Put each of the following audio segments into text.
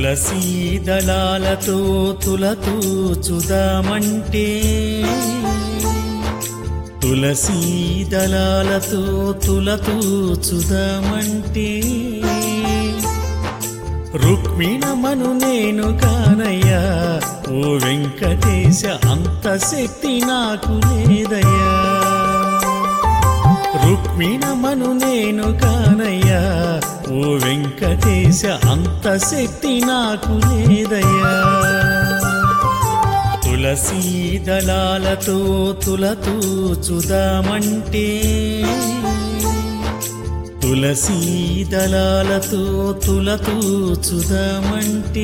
తులసీ దళాలతో తులతూ చుదామంటే తులసీ దళాలతో తులతూ చుదామంటే రుక్మిణమను నేను కానయ్యా ఓ వెంకటేశ అంత శక్తి నాకు లేదయ్యా రుక్మిణమను నేను కానయ్యా ఓ వెంకటేశ అంత శక్తి నాకు లేదయ్యా తులసీ దళాలతో తులతూ చుదామంటే తులసీ దళాలతో తులతూ చుదామంటే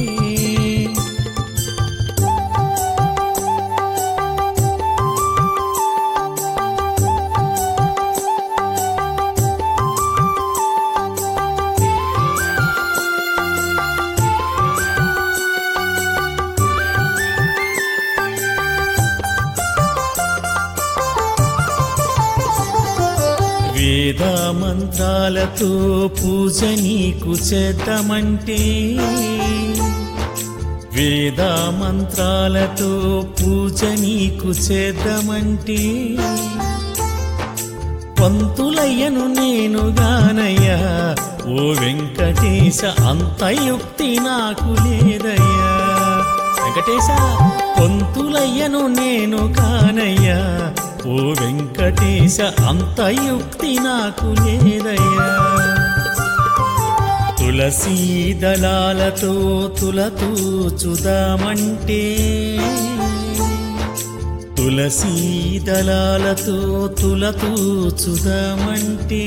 వేద మంత్రాలతో పూజ నీకు చేద్దామంటే వేద మంత్రాలతో పూజ నీకు చేద్దామంటే పంతులయ్యను నేను గానయ్యా ఓ వెంకటేశ అంత యుక్తి నాకు లేదయ్యా వెంకటేశ పొంతులయ్యను నేను కానయ్యా ఓ వెంకటేశ అంత యుక్తి నాకు లేదయ్యా తులసీ దళాలతో తులతూ చుదామంటే తులసీ దళాలతో తులతూ చుదామంటే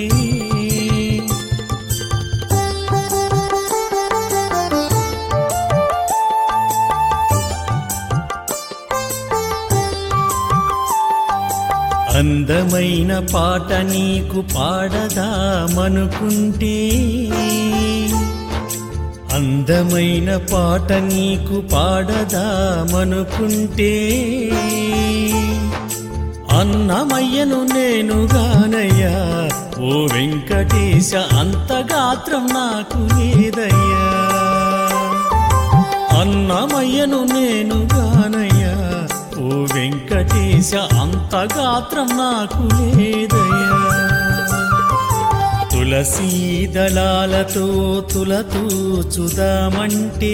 అందమైన పాట నీకు పాడదామనుకుంటే అందమైన పాట నీకు పాడదామనుకుంటే అన్నమయ్యను నేను గానయ్యా ఓ వెంకటేశ అంత గాత్రం నాకు లేదయ్యా అన్నమయ్యను నేను గానయ్యా ఓ వెంకటేశ అంత గాత్రం నాకు లేదయ్యా తులసీ దళాలతో తులతూ చుదామంటే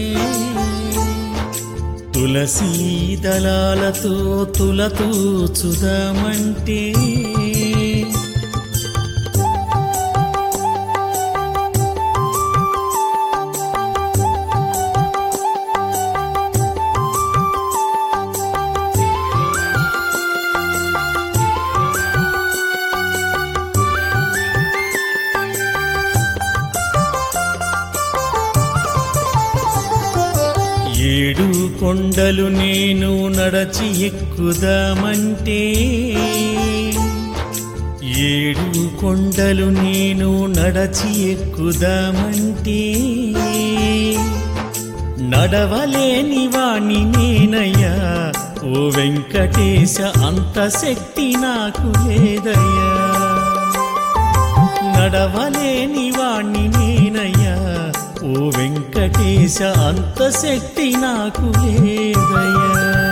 తులసీ దళాలతో తులతూ చుదామంటే ఏడు కొండలు నేను నడచి ఎక్కుదామంటే ఏడు కొండలు నేను నడచి ఎక్కుదామంటే నడవలేని వాణ్ణి నేనయ్యా ఓ వెంకటేశ అంత శక్తి నాకు లేదయ్యా నడవలేని వాణ్ణి నేనయ్యా ఓ వెంకటేశ అంత శక్తి నాకు లేదయ్యా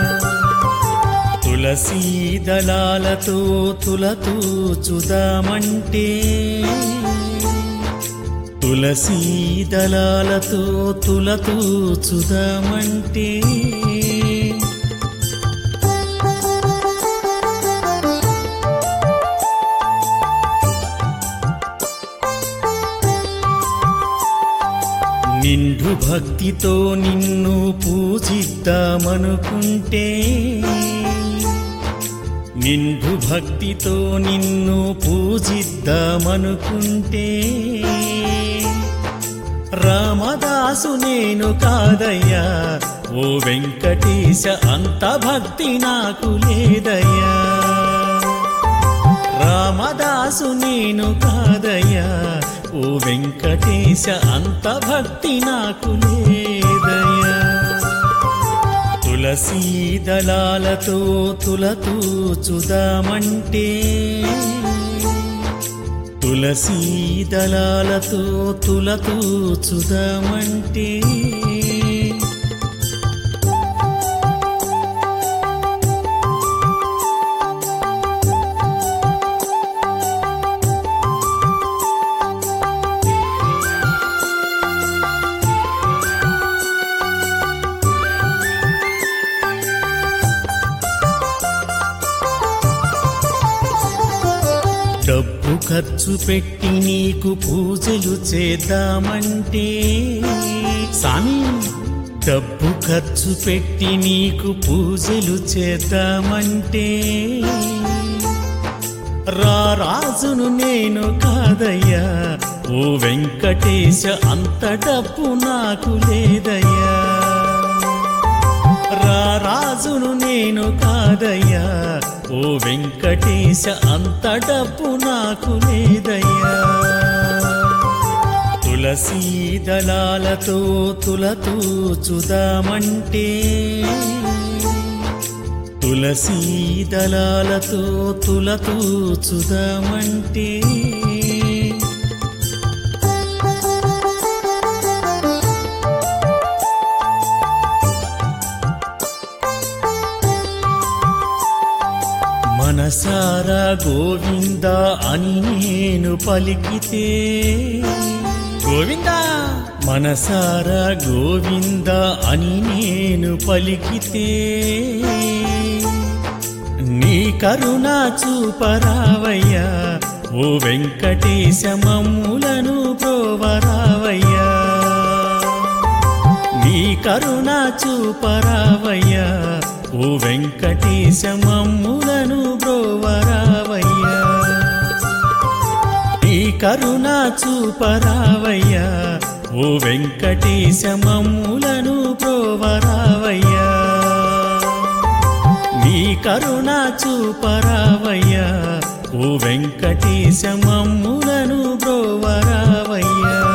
తులసీ దళాలతో తులతూ చుదామంటే తులసీ దళాలతో తులతూ చుదామంటే నిండు భక్తితో నిన్ను పూజిద్దామనుకుంటే నిండు భక్తితో నిన్ను పూజిద్దామనుకుంటే రామదాసు నేను కాదయ్యా ఓ వెంకటేశ అంత భక్తి నాకు లేదయ్యా రామదాసు నేను కాదయ్యా ఓ వెంకటేశ అంత భక్తి నాకు లేదయ్యా తులసీ దళాలతో తులతూ చుదామంటే తులసీ దళాలతో తులతూచుదామంటే డబ్బు ఖర్చు పెట్టి నీకు పూజలు చేద్దామంటే సామి డబ్బు ఖర్చు పెట్టి నీకు పూజలు చేద్దామంటే రా రాజును నేను కాదయ్యా ఓ వెంకటేశ అంత డబ్బు నాకు లేదయ్యా రా రాజును నేను కాదయ్యా ఓ వెంకటేశ అంత డబ్బు నాకు లేదయ్యా తులసీ దళాలతో తులతూచుదామంటే తులసీ దళాలతో తులతూచుదామంటే మనసారా గోవింద అని నేను పలికితే గోవింద మనసారా గోవింద అని నేను పలికితే నీ కరుణ చూపరావయ్యా ఓ వెంకటేశ మమ్ములను ప్రోవరావయ్యా నీ కరుణ చూపరావయ్యా ఓ వెంకటేశ మమ్ములను బ్రోవరావయ్యా నీ కరుణ చూపరావయ్యా ఓ వెంకటేశ మమ్ములను బ్రోవరావయ్యా నీ కరుణ చూపరావయ్యా ఓ వెంకటేశ మమ్ములను బ్రోవరావయ్యా